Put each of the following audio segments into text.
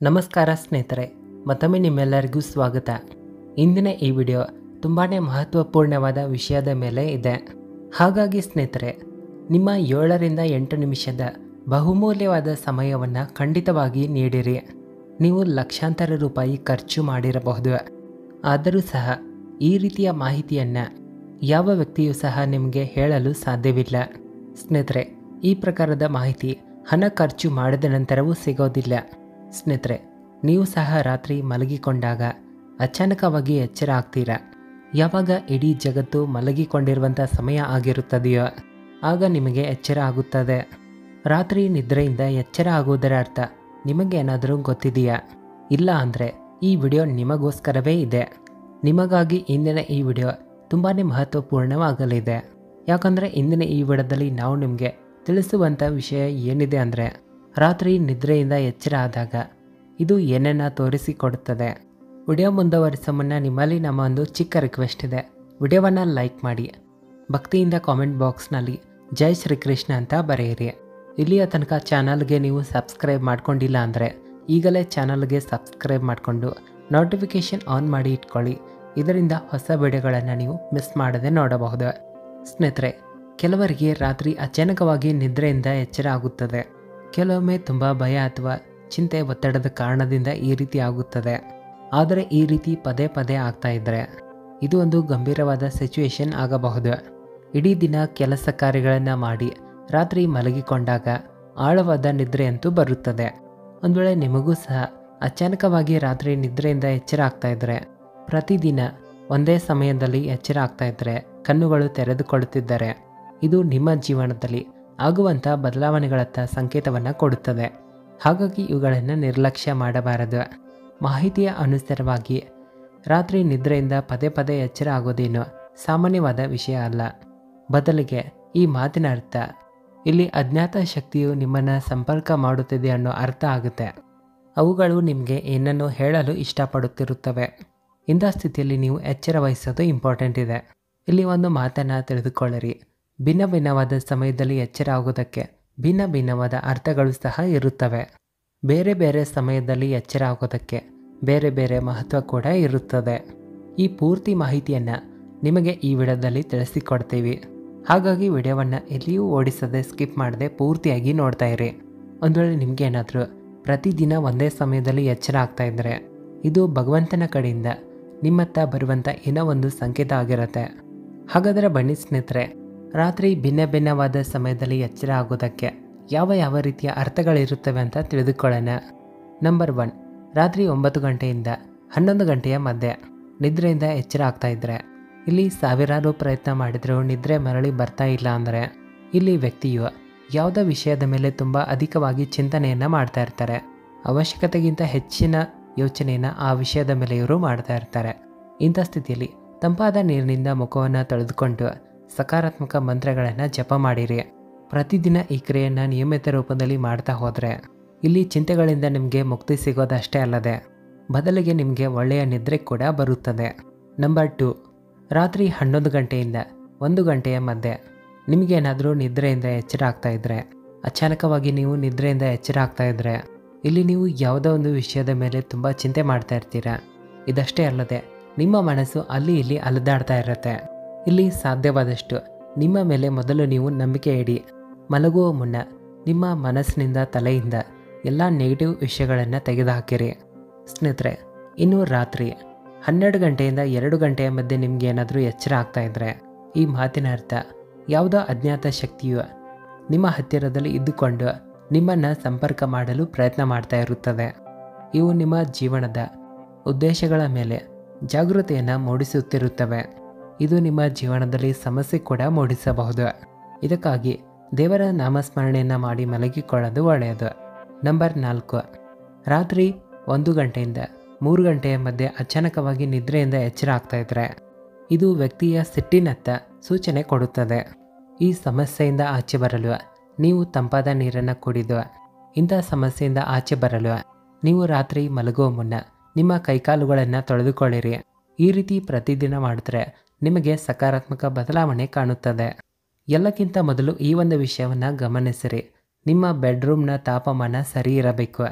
ನಮಸ್ಕಾರ ಸ್ನೇಹಿತರೆ ಮತ್ತೊಮ್ಮೆ ನಿಮ್ಮೆಲ್ಲರಿಗೂ ಸ್ವಾಗತ ಇಂದಿನ ಈ ವಿಡಿಯೋ ತುಂಬಾ ಮಹತ್ವಪೂರ್ಣವಾದ ವಿಷಯದ ಮೇಲೆ ಇದೆ ಹಾಗಾಗಿ ಸ್ನೇಹಿತರೆ ನಿಮ್ಮ ಏಳರಿಂದ ಎಂಟು ನಿಮಿಷದ ಬಹುಮೂಲ್ಯವಾದ ಸಮಯವನ್ನು ಖಂಡಿತವಾಗಿ ನೀಡಿರಿ ನೀವು ಲಕ್ಷಾಂತರ ರೂಪಾಯಿ ಖರ್ಚು ಮಾಡಿರಬಹುದು ಆದರೂ ಸಹ ಈ ರೀತಿಯ ಮಾಹಿತಿಯನ್ನು ಯಾವ ವ್ಯಕ್ತಿಯೂ ಸಹ ನಿಮಗೆ ಹೇಳಲು ಸಾಧ್ಯವಿಲ್ಲ ಸ್ನೇಹಿತರೆ ಈ ಪ್ರಕಾರದ ಮಾಹಿತಿ ಹಣ ಖರ್ಚು ಮಾಡಿದ ನಂತರವೂ ಸಿಗೋದಿಲ್ಲ ಸ್ನೇಹಿತರೆ ನೀವು ಸಹ ರಾತ್ರಿ ಮಲಗಿಕೊಂಡಾಗ ಅಚಾನಕವಾಗಿ ಎಚ್ಚರ ಆಗ್ತೀರಾ ಯಾವಾಗ ಇಡೀ ಜಗತ್ತು ಮಲಗಿಕೊಂಡಿರುವಂಥ ಸಮಯ ಆಗಿರುತ್ತದೆಯೋ ಆಗ ನಿಮಗೆ ಎಚ್ಚರ ಆಗುತ್ತದೆ ರಾತ್ರಿ ನಿದ್ರೆಯಿಂದ ಎಚ್ಚರ ಆಗುವುದರ ಅರ್ಥ ನಿಮಗೆ ಏನಾದರೂ ಗೊತ್ತಿದೆಯಾ ಇಲ್ಲ ಅಂದರೆ ಈ ವಿಡಿಯೋ ನಿಮಗೋಸ್ಕರವೇ ಇದೆ ನಿಮಗಾಗಿ ಇಂದಿನ ಈ ವಿಡಿಯೋ ತುಂಬಾ ಮಹತ್ವಪೂರ್ಣವಾಗಲಿದೆ ಯಾಕಂದರೆ ಇಂದಿನ ಈ ವಿಡಿಯೋದಲ್ಲಿ ನಾವು ನಿಮಗೆ ತಿಳಿಸುವಂಥ ವಿಷಯ ಏನಿದೆ ಅಂದರೆ ರಾತ್ರಿ ನಿದ್ರೆಯಿಂದ ಎಚ್ಚರ ಆದಾಗ ಇದು ಏನನ್ನ ತೋರಿಸಿಕೊಡುತ್ತದೆ ವಿಡಿಯೋ ಮುಂದುವರಿಸೋ ಮುನ್ನ ನಿಮ್ಮಲ್ಲಿ ನಮ್ಮ ಒಂದು ಚಿಕ್ಕ ರಿಕ್ವೆಸ್ಟ್ ಇದೆ ವಿಡಿಯೋವನ್ನು ಲೈಕ್ ಮಾಡಿ ಭಕ್ತಿಯಿಂದ ಕಾಮೆಂಟ್ ಬಾಕ್ಸ್ನಲ್ಲಿ ಜೈ ಶ್ರೀಕೃಷ್ಣ ಅಂತ ಬರೆಯಿರಿ ಇಲ್ಲಿಯ ತನಕ ಚಾನಲ್ಗೆ ನೀವು ಸಬ್ಸ್ಕ್ರೈಬ್ ಮಾಡ್ಕೊಂಡಿಲ್ಲ ಅಂದರೆ ಈಗಲೇ ಚಾನಲ್ಗೆ ಸಬ್ಸ್ಕ್ರೈಬ್ ಮಾಡಿಕೊಂಡು ನೋಟಿಫಿಕೇಷನ್ ಆನ್ ಮಾಡಿ ಇಟ್ಕೊಳ್ಳಿ ಇದರಿಂದ ಹೊಸ ವಿಡಿಯೋಗಳನ್ನು ನೀವು ಮಿಸ್ ಮಾಡದೆ ನೋಡಬಹುದು ಸ್ನೇಹಿತರೆ ಕೆಲವರಿಗೆ ರಾತ್ರಿ ಅಚಾನಕವಾಗಿ ನಿದ್ರೆಯಿಂದ ಎಚ್ಚರ ಆಗುತ್ತದೆ ಕೆಲವೊಮ್ಮೆ ತುಂಬ ಭಯ ಅಥವಾ ಚಿಂತೆ ಒತ್ತಡದ ಕಾರಣದಿಂದ ಈ ರೀತಿ ಆಗುತ್ತದೆ ಆದರೆ ಈ ರೀತಿ ಪದೇ ಪದೇ ಆಗ್ತಾ ಇದ್ದರೆ ಇದು ಒಂದು ಗಂಭೀರವಾದ ಸಿಚುವೇಶನ್ ಆಗಬಹುದು ಇಡೀ ದಿನ ಕೆಲಸ ಕಾರ್ಯಗಳನ್ನು ಮಾಡಿ ರಾತ್ರಿ ಮಲಗಿಕೊಂಡಾಗ ಆಳವಾದ ನಿದ್ರೆಯಂತೂ ಬರುತ್ತದೆ ಒಂದು ವೇಳೆ ನಿಮಗೂ ಸಹ ಅಚಾನಕವಾಗಿ ರಾತ್ರಿ ನಿದ್ರೆಯಿಂದ ಎಚ್ಚರ ಆಗ್ತಾ ಇದ್ದರೆ ಪ್ರತಿದಿನ ಒಂದೇ ಸಮಯದಲ್ಲಿ ಎಚ್ಚರ ಆಗ್ತಾ ಇದ್ದರೆ ಕಣ್ಣುಗಳು ತೆರೆದುಕೊಳ್ಳುತ್ತಿದ್ದರೆ ಇದು ನಿಮ್ಮ ಜೀವನದಲ್ಲಿ ಆಗುವಂಥ ಬದಲಾವಣೆಗಳತ್ತ ಸಂಕೇತವನ್ನು ಕೊಡುತ್ತದೆ ಹಾಗಾಗಿ ಇವುಗಳನ್ನು ನಿರ್ಲಕ್ಷ್ಯ ಮಾಡಬಾರದು ಮಾಹಿತಿಯ ಅನುಸಾರವಾಗಿ ರಾತ್ರಿ ನಿದ್ರೆಯಿಂದ ಪದೇ ಪದೇ ಎಚ್ಚರ ಆಗೋದೇನು ಸಾಮಾನ್ಯವಾದ ವಿಷಯ ಅಲ್ಲ ಬದಲಿಗೆ ಈ ಮಾತಿನ ಅರ್ಥ ಇಲ್ಲಿ ಅಜ್ಞಾತ ಶಕ್ತಿಯು ನಿಮ್ಮನ್ನು ಸಂಪರ್ಕ ಮಾಡುತ್ತಿದೆ ಅನ್ನೋ ಅರ್ಥ ಆಗುತ್ತೆ ಅವುಗಳು ನಿಮಗೆ ಏನನ್ನು ಹೇಳಲು ಇಷ್ಟಪಡುತ್ತಿರುತ್ತವೆ ಇಂಥ ಸ್ಥಿತಿಯಲ್ಲಿ ನೀವು ಎಚ್ಚರ ವಹಿಸೋದು ಇಂಪಾರ್ಟೆಂಟ್ ಇದೆ ಇಲ್ಲಿ ಒಂದು ಮಾತನ್ನು ತಿಳಿದುಕೊಳ್ಳಿರಿ ಭಿನ್ನ ಭಿನ್ನವಾದ ಸಮಯದಲ್ಲಿ ಎಚ್ಚರ ಆಗೋದಕ್ಕೆ ಭಿನ್ನ ಭಿನ್ನವಾದ ಅರ್ಥಗಳು ಸಹ ಇರುತ್ತವೆ ಬೇರೆ ಬೇರೆ ಸಮಯದಲ್ಲಿ ಎಚ್ಚರ ಆಗೋದಕ್ಕೆ ಬೇರೆ ಬೇರೆ ಮಹತ್ವ ಕೂಡ ಇರುತ್ತದೆ ಈ ಪೂರ್ತಿ ಮಾಹಿತಿಯನ್ನು ನಿಮಗೆ ಈ ವಿಡಿಯೋದಲ್ಲಿ ತಿಳಿಸಿಕೊಡ್ತೀವಿ ಹಾಗಾಗಿ ವಿಡಿಯೋವನ್ನು ಎಲ್ಲಿಯೂ ಓಡಿಸದೆ ಸ್ಕಿಪ್ ಮಾಡದೆ ಪೂರ್ತಿಯಾಗಿ ನೋಡ್ತಾ ಇರಿ ಒಂದು ವೇಳೆ ನಿಮಗೆ ಏನಾದರೂ ಪ್ರತಿದಿನ ಒಂದೇ ಸಮಯದಲ್ಲಿ ಎಚ್ಚರ ಆಗ್ತಾ ಇದ್ದರೆ ಇದು ಭಗವಂತನ ಕಡೆಯಿಂದ ನಿಮ್ಮತ್ತ ಬರುವಂಥ ಏನೋ ಒಂದು ಸಂಕೇತ ಆಗಿರುತ್ತೆ ಹಾಗಾದರೆ ಬನ್ನಿ ಸ್ನೇಹಿತರೆ ರಾತ್ರಿ ಭಿನ್ನ ಭಿನ್ನವಾದ ಸಮಯದಲ್ಲಿ ಎಚ್ಚರ ಆಗೋದಕ್ಕೆ ಯಾವ ಯಾವ ರೀತಿಯ ಅರ್ಥಗಳಿರುತ್ತವೆ ಅಂತ ತಿಳಿದುಕೊಳ್ಳೋಣ ನಂಬರ್ ಒನ್ ರಾತ್ರಿ ಒಂಬತ್ತು ಗಂಟೆಯಿಂದ ಹನ್ನೊಂದು ಗಂಟೆಯ ಮಧ್ಯೆ ನಿದ್ರೆಯಿಂದ ಎಚ್ಚರ ಆಗ್ತಾ ಇದ್ದರೆ ಇಲ್ಲಿ ಸಾವಿರಾರು ಪ್ರಯತ್ನ ಮಾಡಿದರೂ ನಿದ್ರೆ ಮರಳಿ ಬರ್ತಾ ಇಲ್ಲ ಅಂದರೆ ಇಲ್ಲಿ ವ್ಯಕ್ತಿಯು ಯಾವುದೋ ವಿಷಯದ ಮೇಲೆ ತುಂಬ ಅಧಿಕವಾಗಿ ಚಿಂತನೆಯನ್ನು ಮಾಡ್ತಾ ಇರ್ತಾರೆ ಅವಶ್ಯಕತೆಗಿಂತ ಹೆಚ್ಚಿನ ಯೋಚನೆಯನ್ನು ಆ ವಿಷಯದ ಮೇಲೆ ಇವರು ಮಾಡ್ತಾ ಇರ್ತಾರೆ ಇಂಥ ಸ್ಥಿತಿಯಲ್ಲಿ ತಂಪಾದ ನೀರಿನಿಂದ ಮುಖವನ್ನು ತೊಳೆದುಕೊಂಡು ಸಕಾರಾತ್ಮಕ ಮಂತ್ರಗಳನ್ನು ಜಪ ಮಾಡಿರಿ ಪ್ರತಿದಿನ ಈ ಕ್ರಿಯೆಯನ್ನು ನಿಯಮಿತ ರೂಪದಲ್ಲಿ ಮಾಡ್ತಾ ಹೋದರೆ ಇಲ್ಲಿ ಚಿಂತೆಗಳಿಂದ ನಿಮಗೆ ಮುಕ್ತಿ ಸಿಗೋದಷ್ಟೇ ಅಲ್ಲದೆ ಬದಲಿಗೆ ನಿಮಗೆ ಒಳ್ಳೆಯ ನಿದ್ರೆ ಕೂಡ ಬರುತ್ತದೆ ನಂಬರ್ ಟು ರಾತ್ರಿ ಹನ್ನೊಂದು ಗಂಟೆಯಿಂದ ಒಂದು ಗಂಟೆಯ ಮಧ್ಯೆ ನಿಮಗೇನಾದರೂ ನಿದ್ರೆಯಿಂದ ಎಚ್ಚರ ಆಗ್ತಾ ಇದ್ದರೆ ಅಚಾನಕವಾಗಿ ನೀವು ನಿದ್ರೆಯಿಂದ ಎಚ್ಚರ ಆಗ್ತಾ ಇದ್ದರೆ ಇಲ್ಲಿ ನೀವು ಯಾವುದೋ ಒಂದು ವಿಷಯದ ಮೇಲೆ ತುಂಬ ಚಿಂತೆ ಮಾಡ್ತಾ ಇರ್ತೀರಾ ಇದಷ್ಟೇ ಅಲ್ಲದೆ ನಿಮ್ಮ ಮನಸ್ಸು ಅಲ್ಲಿ ಇಲ್ಲಿ ಅಲೆದಾಡ್ತಾ ಇರುತ್ತೆ ಇಲ್ಲಿ ಸಾಧ್ಯವಾದಷ್ಟು ನಿಮ್ಮ ಮೇಲೆ ಮೊದಲು ನೀವು ನಂಬಿಕೆ ಇಡಿ ಮಲಗುವ ಮುನ್ನ ನಿಮ್ಮ ಮನಸ್ಸಿನಿಂದ ತಲೆಯಿಂದ ಎಲ್ಲ ನೆಗೆಟಿವ್ ವಿಷಯಗಳನ್ನು ತೆಗೆದುಹಾಕಿರಿ ಸ್ನೇಹಿತರೆ ಇನ್ನು ರಾತ್ರಿ ಹನ್ನೆರಡು ಗಂಟೆಯಿಂದ ಎರಡು ಗಂಟೆಯ ಮಧ್ಯೆ ನಿಮ್ಗೆ ಏನಾದರೂ ಎಚ್ಚರ ಆಗ್ತಾ ಇದ್ದರೆ ಈ ಮಾತಿನ ಅರ್ಥ ಯಾವುದೋ ಅಜ್ಞಾತ ಶಕ್ತಿಯು ನಿಮ್ಮ ಹತ್ತಿರದಲ್ಲಿ ಇದ್ದುಕೊಂಡು ನಿಮ್ಮನ್ನು ಸಂಪರ್ಕ ಮಾಡಲು ಪ್ರಯತ್ನ ಮಾಡ್ತಾ ಇರುತ್ತದೆ ಇವು ನಿಮ್ಮ ಜೀವನದ ಉದ್ದೇಶಗಳ ಮೇಲೆ ಜಾಗೃತಿಯನ್ನು ಮೂಡಿಸುತ್ತಿರುತ್ತವೆ ಇದು ನಿಮ್ಮ ಜೀವನದಲ್ಲಿ ಸಮಸ್ಯೆ ಕೂಡ ಮೂಡಿಸಬಹುದು ಇದಕ್ಕಾಗಿ ದೇವರ ನಾಮಸ್ಮರಣೆಯನ್ನು ಮಾಡಿ ಮಲಗಿಕೊಳ್ಳೋದು ಒಳ್ಳೆಯದು ನಂಬರ್ ನಾಲ್ಕು ರಾತ್ರಿ ಒಂದು ಗಂಟೆಯಿಂದ ಮೂರು ಗಂಟೆಯ ಮಧ್ಯೆ ಅಚಾನಕವಾಗಿ ನಿದ್ರೆಯಿಂದ ಎಚ್ಚರ ಆಗ್ತಾ ಇದ್ದರೆ ಇದು ವ್ಯಕ್ತಿಯ ಸಿಟ್ಟಿನತ್ತ ಸೂಚನೆ ಕೊಡುತ್ತದೆ ಈ ಸಮಸ್ಯೆಯಿಂದ ಆಚೆ ಬರಲು ನೀವು ತಂಪಾದ ನೀರನ್ನು ಕುಡಿದು ಇಂಥ ಸಮಸ್ಯೆಯಿಂದ ಆಚೆ ಬರಲು ನೀವು ರಾತ್ರಿ ಮಲಗುವ ಮುನ್ನ ನಿಮ್ಮ ಕೈಕಾಲುಗಳನ್ನು ತೊಳೆದುಕೊಳ್ಳಿರಿ ಈ ರೀತಿ ಪ್ರತಿದಿನ ಮಾಡಿದ್ರೆ ನಿಮಗೆ ಸಕಾರಾತ್ಮಕ ಬದಲಾವಣೆ ಕಾಣುತ್ತದೆ ಎಲ್ಲಕ್ಕಿಂತ ಮೊದಲು ಈ ಒಂದು ವಿಷಯವನ್ನು ಗಮನಿಸಿರಿ ನಿಮ್ಮ ಬೆಡ್ರೂಮ್ನ ತಾಪಮಾನ ಸರಿ ಇರಬೇಕು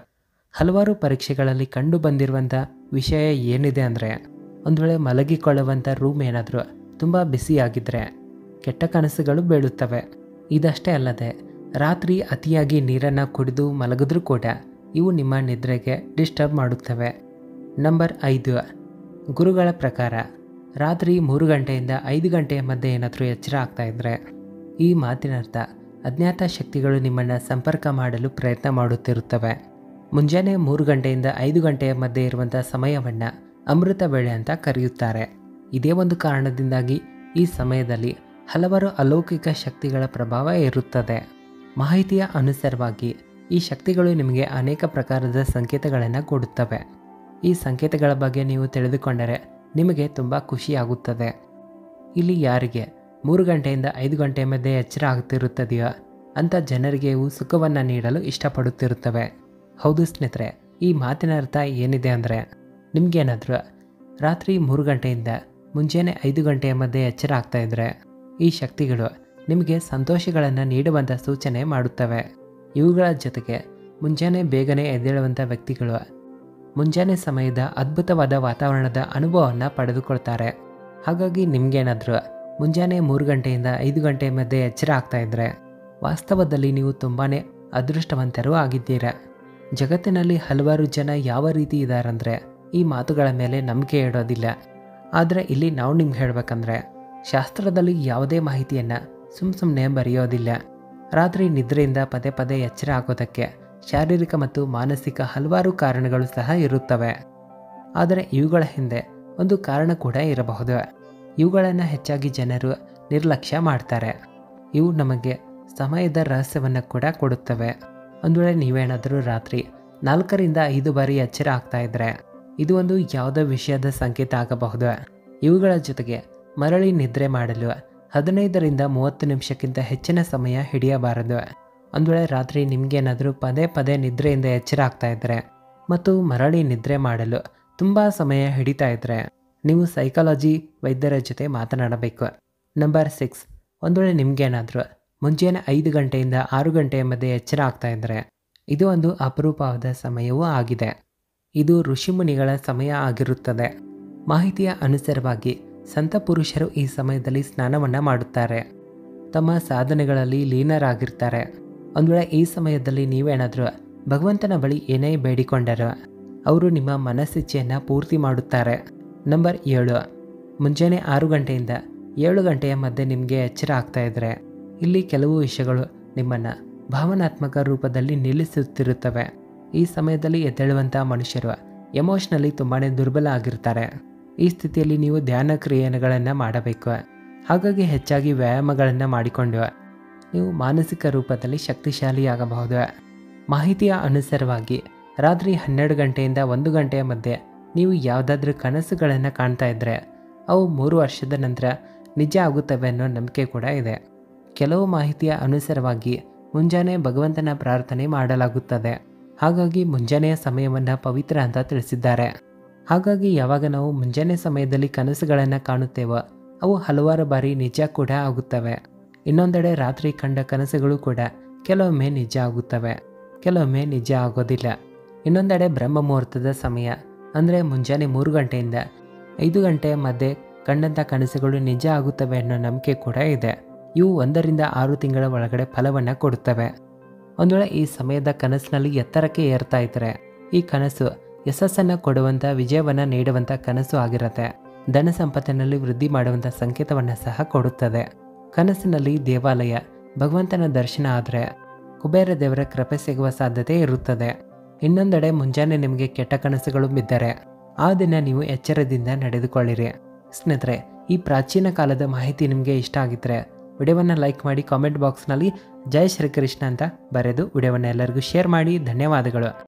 ಹಲವಾರು ಪರೀಕ್ಷೆಗಳಲ್ಲಿ ಕಂಡು ಬಂದಿರುವಂಥ ವಿಷಯ ಏನಿದೆ ಅಂದರೆ ಒಂದು ವೇಳೆ ಮಲಗಿಕೊಳ್ಳುವಂಥ ರೂಮ್ ಏನಾದರೂ ತುಂಬ ಬಿಸಿಯಾಗಿದ್ದರೆ ಕೆಟ್ಟ ಕನಸುಗಳು ಬೀಳುತ್ತವೆ ಇದಷ್ಟೇ ಅಲ್ಲದೆ ರಾತ್ರಿ ಅತಿಯಾಗಿ ನೀರನ್ನು ಕುಡಿದು ಮಲಗಿದ್ರೂ ಕೂಡ ಇವು ನಿಮ್ಮ ನಿದ್ರೆಗೆ ಡಿಸ್ಟರ್ಬ್ ಮಾಡುತ್ತವೆ ನಂಬರ್ ಐದು ಗುರುಗಳ ಪ್ರಕಾರ ರಾತ್ರಿ ಮೂರು ಗಂಟೆಯಿಂದ ಐದು ಗಂಟೆಯ ಮಧ್ಯೆ ಏನಾದರೂ ಎಚ್ಚರ ಆಗ್ತಾ ಇದ್ದರೆ ಈ ಮಾತಿನರ್ಥ ಅಜ್ಞಾತ ಶಕ್ತಿಗಳು ನಿಮ್ಮನ್ನು ಸಂಪರ್ಕ ಮಾಡಲು ಪ್ರಯತ್ನ ಮಾಡುತ್ತಿರುತ್ತವೆ ಮುಂಜಾನೆ ಮೂರು ಗಂಟೆಯಿಂದ ಐದು ಗಂಟೆಯ ಮಧ್ಯೆ ಇರುವಂಥ ಸಮಯವನ್ನು ಅಮೃತ ವೇಳೆ ಅಂತ ಕರೆಯುತ್ತಾರೆ ಇದೇ ಒಂದು ಕಾರಣದಿಂದಾಗಿ ಈ ಸಮಯದಲ್ಲಿ ಹಲವಾರು ಅಲೌಕಿಕ ಶಕ್ತಿಗಳ ಪ್ರಭಾವ ಇರುತ್ತದೆ ಮಾಹಿತಿಯ ಅನುಸಾರವಾಗಿ ಈ ಶಕ್ತಿಗಳು ನಿಮಗೆ ಅನೇಕ ಪ್ರಕಾರದ ಸಂಕೇತಗಳನ್ನು ಕೊಡುತ್ತವೆ ಈ ಸಂಕೇತಗಳ ಬಗ್ಗೆ ನೀವು ತಿಳಿದುಕೊಂಡರೆ ನಿಮಗೆ ತುಂಬ ಖುಷಿಯಾಗುತ್ತದೆ ಇಲ್ಲಿ ಯಾರಿಗೆ ಮೂರು ಗಂಟೆಯಿಂದ ಐದು ಗಂಟೆ ಮಧ್ಯೆ ಎಚ್ಚರ ಆಗ್ತಿರುತ್ತದೆಯೋ ಅಂಥ ಜನರಿಗೆ ಇವು ಸುಖವನ್ನು ನೀಡಲು ಇಷ್ಟಪಡುತ್ತಿರುತ್ತವೆ ಹೌದು ಸ್ನೇಹಿತರೆ ಈ ಮಾತಿನ ಅರ್ಥ ಏನಿದೆ ಅಂದರೆ ನಿಮಗೇನಾದರೂ ರಾತ್ರಿ ಮೂರು ಗಂಟೆಯಿಂದ ಮುಂಜಾನೆ ಐದು ಗಂಟೆಯ ಮಧ್ಯೆ ಎಚ್ಚರ ಆಗ್ತಾ ಇದ್ದರೆ ಈ ಶಕ್ತಿಗಳು ನಿಮಗೆ ಸಂತೋಷಗಳನ್ನು ನೀಡುವಂಥ ಸೂಚನೆ ಮಾಡುತ್ತವೆ ಇವುಗಳ ಜೊತೆಗೆ ಮುಂಜಾನೆ ಬೇಗನೆ ಎದ್ದೇಳುವಂಥ ವ್ಯಕ್ತಿಗಳು ಮುಂಜಾನೆ ಸಮಯದ ಅದ್ಭುತವಾದ ವಾತಾವರಣದ ಅನುಭವವನ್ನು ಪಡೆದುಕೊಳ್ತಾರೆ ಹಾಗಾಗಿ ನಿಮಗೇನಾದರೂ ಮುಂಜಾನೆ ಮೂರು ಗಂಟೆಯಿಂದ ಐದು ಗಂಟೆ ಮಧ್ಯೆ ಎಚ್ಚರ ಆಗ್ತಾ ಇದ್ದರೆ ವಾಸ್ತವದಲ್ಲಿ ನೀವು ತುಂಬಾ ಅದೃಷ್ಟವಂತರೂ ಆಗಿದ್ದೀರಾ ಜಗತ್ತಿನಲ್ಲಿ ಹಲವಾರು ಜನ ಯಾವ ರೀತಿ ಇದ್ದಾರಂದರೆ ಈ ಮಾತುಗಳ ಮೇಲೆ ನಂಬಿಕೆ ಇಡೋದಿಲ್ಲ ಆದರೆ ಇಲ್ಲಿ ನಾವು ನಿಮ್ಗೆ ಹೇಳಬೇಕಂದ್ರೆ ಶಾಸ್ತ್ರದಲ್ಲಿ ಯಾವುದೇ ಮಾಹಿತಿಯನ್ನು ಸುಮ್ಮ ಸುಮ್ಮನೆ ಬರೆಯೋದಿಲ್ಲ ರಾತ್ರಿ ನಿದ್ರೆಯಿಂದ ಪದೇ ಪದೇ ಎಚ್ಚರ ಆಗೋದಕ್ಕೆ ಶಾರೀರಿಕ ಮತ್ತು ಮಾನಸಿಕ ಹಲವಾರು ಕಾರಣಗಳು ಸಹ ಇರುತ್ತವೆ ಆದರೆ ಇವುಗಳ ಹಿಂದೆ ಒಂದು ಕಾರಣ ಕೂಡ ಇರಬಹುದು ಇವುಗಳನ್ನು ಹೆಚ್ಚಾಗಿ ಜನರು ನಿರ್ಲಕ್ಷ್ಯ ಮಾಡ್ತಾರೆ ಇವು ನಮಗೆ ಸಮಯದ ರಹಸ್ಯವನ್ನು ಕೂಡ ಕೊಡುತ್ತವೆ ಒಂದು ವೇಳೆ ನೀವೇನಾದರೂ ರಾತ್ರಿ ನಾಲ್ಕರಿಂದ ಐದು ಬಾರಿ ಎಚ್ಚರ ಆಗ್ತಾ ಇದ್ದರೆ ಇದು ಒಂದು ಯಾವುದೋ ವಿಷಯದ ಸಂಕೇತ ಆಗಬಹುದು ಇವುಗಳ ಜೊತೆಗೆ ಮರಳಿ ನಿದ್ರೆ ಮಾಡಲು ಹದಿನೈದರಿಂದ ಮೂವತ್ತು ನಿಮಿಷಕ್ಕಿಂತ ಹೆಚ್ಚಿನ ಸಮಯ ಹಿಡಿಯಬಾರದು ಒಂದು ವೇಳೆ ರಾತ್ರಿ ನಿಮಗೇನಾದರೂ ಪದೇ ಪದೇ ನಿದ್ರೆಯಿಂದ ಎಚ್ಚರ ಆಗ್ತಾ ಇದ್ದರೆ ಮತ್ತು ಮರಳಿ ನಿದ್ರೆ ಮಾಡಲು ತುಂಬ ಸಮಯ ಹಿಡಿತಾ ಇದ್ದರೆ ನೀವು ಸೈಕಾಲಜಿ ವೈದ್ಯರ ಜೊತೆ ಮಾತನಾಡಬೇಕು ನಂಬರ್ ಸಿಕ್ಸ್ ಒಂದು ವೇಳೆ ನಿಮಗೇನಾದರೂ ಮುಂಜಾನೆ ಐದು ಗಂಟೆಯಿಂದ ಆರು ಗಂಟೆಯ ಮಧ್ಯೆ ಎಚ್ಚರ ಆಗ್ತಾ ಇದ್ದರೆ ಇದು ಒಂದು ಅಪರೂಪವಾದ ಸಮಯವೂ ಆಗಿದೆ ಇದು ಋಷಿಮುನಿಗಳ ಸಮಯ ಆಗಿರುತ್ತದೆ ಮಾಹಿತಿಯ ಅನುಸಾರವಾಗಿ ಸಂತ ಪುರುಷರು ಈ ಸಮಯದಲ್ಲಿ ಸ್ನಾನವನ್ನು ಮಾಡುತ್ತಾರೆ ತಮ್ಮ ಸಾಧನೆಗಳಲ್ಲಿ ಲೀನರಾಗಿರ್ತಾರೆ ಒಂದು ವೇಳೆ ಈ ಸಮಯದಲ್ಲಿ ನೀವೇನಾದರೂ ಭಗವಂತನ ಬಳಿ ಏನೇ ಬೇಡಿಕೊಂಡರೋ ಅವರು ನಿಮ್ಮ ಮನಸ್ಸಿಚ್ಛೆಯನ್ನು ಪೂರ್ತಿ ಮಾಡುತ್ತಾರೆ ನಂಬರ್ ಏಳು ಮುಂಜಾನೆ ಆರು ಗಂಟೆಯಿಂದ ಏಳು ಗಂಟೆಯ ಮಧ್ಯೆ ನಿಮಗೆ ಎಚ್ಚರ ಆಗ್ತಾ ಇದ್ದರೆ ಇಲ್ಲಿ ಕೆಲವು ವಿಷಯಗಳು ನಿಮ್ಮನ್ನು ಭಾವನಾತ್ಮಕ ರೂಪದಲ್ಲಿ ನಿಲ್ಲಿಸುತ್ತಿರುತ್ತವೆ ಈ ಸಮಯದಲ್ಲಿ ಎದ್ದೇಳುವಂಥ ಮನುಷ್ಯರು ಎಮೋಷ್ನಲಿ ತುಂಬಾ ದುರ್ಬಲ ಆಗಿರ್ತಾರೆ ಈ ಸ್ಥಿತಿಯಲ್ಲಿ ನೀವು ಧ್ಯಾನ ಕ್ರಿಯೆಗಳನ್ನು ಮಾಡಬೇಕು ಹಾಗಾಗಿ ಹೆಚ್ಚಾಗಿ ವ್ಯಾಯಾಮಗಳನ್ನು ಮಾಡಿಕೊಂಡು ನೀವು ಮಾನಸಿಕ ರೂಪದಲ್ಲಿ ಶಕ್ತಿಶಾಲಿಯಾಗಬಹುದು ಮಾಹಿತಿಯ ಅನುಸಾರವಾಗಿ ರಾತ್ರಿ ಹನ್ನೆರಡು ಗಂಟೆಯಿಂದ ಒಂದು ಗಂಟೆಯ ಮಧ್ಯೆ ನೀವು ಯಾವುದಾದ್ರೂ ಕನಸುಗಳನ್ನು ಕಾಣ್ತಾ ಇದ್ದರೆ ಅವು ಮೂರು ವರ್ಷದ ನಂತರ ನಿಜ ಆಗುತ್ತವೆ ಅನ್ನೋ ನಂಬಿಕೆ ಕೂಡ ಇದೆ ಕೆಲವು ಮಾಹಿತಿಯ ಅನುಸಾರವಾಗಿ ಮುಂಜಾನೆ ಭಗವಂತನ ಪ್ರಾರ್ಥನೆ ಮಾಡಲಾಗುತ್ತದೆ ಹಾಗಾಗಿ ಮುಂಜಾನೆಯ ಸಮಯವನ್ನು ಪವಿತ್ರ ಅಂತ ತಿಳಿಸಿದ್ದಾರೆ ಹಾಗಾಗಿ ಯಾವಾಗ ನಾವು ಮುಂಜಾನೆ ಸಮಯದಲ್ಲಿ ಕನಸುಗಳನ್ನು ಕಾಣುತ್ತೇವೋ ಅವು ಹಲವಾರು ಬಾರಿ ನಿಜ ಕೂಡ ಆಗುತ್ತವೆ ಇನ್ನೊಂದೆಡೆ ರಾತ್ರಿ ಕಂಡ ಕನಸುಗಳು ಕೂಡ ಕೆಲವೊಮ್ಮೆ ನಿಜ ಆಗುತ್ತವೆ ಕೆಲವೊಮ್ಮೆ ನಿಜ ಆಗೋದಿಲ್ಲ ಇನ್ನೊಂದೆಡೆ ಬ್ರಹ್ಮ ಮುಹೂರ್ತದ ಸಮಯ ಅಂದರೆ ಮುಂಜಾನೆ ಮೂರು ಗಂಟೆಯಿಂದ ಐದು ಗಂಟೆಯ ಮಧ್ಯೆ ಕಂಡಂಥ ಕನಸುಗಳು ನಿಜ ಆಗುತ್ತವೆ ಅನ್ನೋ ನಂಬಿಕೆ ಕೂಡ ಇದೆ ಇವು ಒಂದರಿಂದ ಆರು ತಿಂಗಳ ಒಳಗಡೆ ಫಲವನ್ನು ಕೊಡುತ್ತವೆ ಒಂದು ವೇಳೆ ಈ ಸಮಯದ ಕನಸಿನಲ್ಲಿ ಎತ್ತರಕ್ಕೆ ಏರ್ತಾ ಇದ್ದರೆ ಈ ಕನಸು ಯಶಸ್ಸನ್ನು ಕೊಡುವಂಥ ವಿಜಯವನ್ನು ನೀಡುವಂಥ ಕನಸು ಆಗಿರುತ್ತೆ ಧನ ಸಂಪತ್ತಿನಲ್ಲಿ ವೃದ್ಧಿ ಮಾಡುವಂಥ ಸಂಕೇತವನ್ನು ಸಹ ಕೊಡುತ್ತದೆ ಕನಸಿನಲ್ಲಿ ದೇವಾಲಯ ಭಗವಂತನ ದರ್ಶನ ಆದರೆ ಕುಬೇರ ದೇವರ ಕೃಪೆ ಸಿಗುವ ಸಾಧ್ಯತೆ ಇರುತ್ತದೆ ಇನ್ನೊಂದೆಡೆ ಮುಂಜಾನೆ ನಿಮಗೆ ಕೆಟ್ಟ ಕನಸುಗಳು ಬಿದ್ದರೆ ಆ ದಿನ ನೀವು ಎಚ್ಚರದಿಂದ ನಡೆದುಕೊಳ್ಳಿರಿ ಸ್ನೇಹಿತರೆ ಈ ಪ್ರಾಚೀನ ಕಾಲದ ಮಾಹಿತಿ ನಿಮಗೆ ಇಷ್ಟ ಆಗಿದ್ದರೆ ವಿಡಿಯೋವನ್ನು ಲೈಕ್ ಮಾಡಿ ಕಾಮೆಂಟ್ ಬಾಕ್ಸ್ನಲ್ಲಿ ಜೈ ಶ್ರೀಕೃಷ್ಣ ಅಂತ ಬರೆದು ವಿಡಿಯೋವನ್ನು ಎಲ್ಲರಿಗೂ ಶೇರ್ ಮಾಡಿ ಧನ್ಯವಾದಗಳು